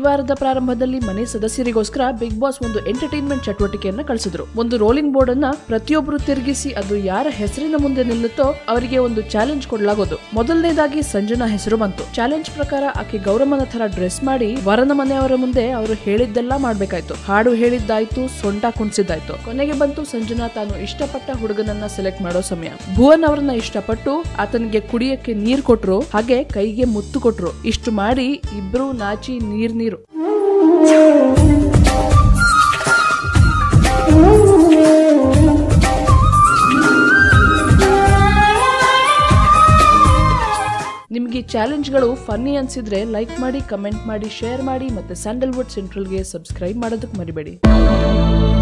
ವಾರದ ಪ್ರಾರಂಭದಲ್ಲಿ ಮನೆ ಸದಸ್ಯರಿಗೋಸ್ಕರ ಬಿಗ್ ಬಾಸ್ ಒಂದು ಎಂಟರ್ಟೈನ್ಮೆಂಟ್ ಚಟುವಟಿಕೆಯನ್ನ ಕಳಿಸಿದ್ರು ಒಂದು ರೋಲಿಂಗ್ ಬೋರ್ಡ್ ಅನ್ನ ಪ್ರತಿಯೊಬ್ಬರು ತಿರುಗಿಸಿ ಅದು ಯಾರ ಹೆಸರಿನ ಮುಂದೆ ನಿಲ್ಲುತ್ತೋ ಅವರಿಗೆ ಒಂದು ಚಾಲೆಂಜ್ ಕೊಡಲಾಗೋದು ಮೊದಲನೇದಾಗಿ ಸಂಜನಾ ಹೆಸರು ಬಂತು ಚಾಲೆಂಜ್ ಪ್ರಕಾರ ಆಕೆ ಗೌರಮ್ಮನ ತರ ಡ್ರೆಸ್ ಮಾಡಿ ವರನ ಮನೆಯವರ ಮುಂದೆ ಅವರು ಹೇಳಿದ್ದೆಲ್ಲ ಮಾಡ್ಬೇಕಾಯ್ತು ಹಾಡು ಹೇಳಿದ್ದಾಯ್ತು ಸೊಂಟ ಕುಣಿಸಿದ್ದಾಯ್ತು ಕೊನೆಗೆ ಬಂತು ಸಂಜನಾ ತಾನು ಇಷ್ಟಪಟ್ಟ ಹುಡುಗನನ್ನ ಸೆಲೆಕ್ಟ್ ಮಾಡೋ ಸಮಯ ಭುವನ್ ಅವರನ್ನ ಇಷ್ಟಪಟ್ಟು ಆತನಿಗೆ ಕುಡಿಯಕ್ಕೆ ನೀರ್ ಕೊಟ್ರು ಹಾಗೆ ಕೈಗೆ ಮುತ್ತು ಕೊಟ್ರು ಇಷ್ಟು ಮಾಡಿ ಇಬ್ರು ನಾಚಿ ನೀರ್ ನೀರು ನಿಮ್ಗೆ ಈ ಚಾಲೆಂಜ್ಗಳು ಫನ್ನಿ ಅನ್ಸಿದ್ರೆ ಲೈಕ್ ಮಾಡಿ ಕಮೆಂಟ್ ಮಾಡಿ ಶೇರ್ ಮಾಡಿ ಮತ್ತೆ ಸ್ಯಾಂಡಲ್ವುಡ್ ಸೆಂಟ್ರಲ್ಗೆ ಸಬ್ಸ್ಕ್ರೈಬ್ ಮಾಡೋದಕ್ಕೆ ಮರಿಬೇಡಿ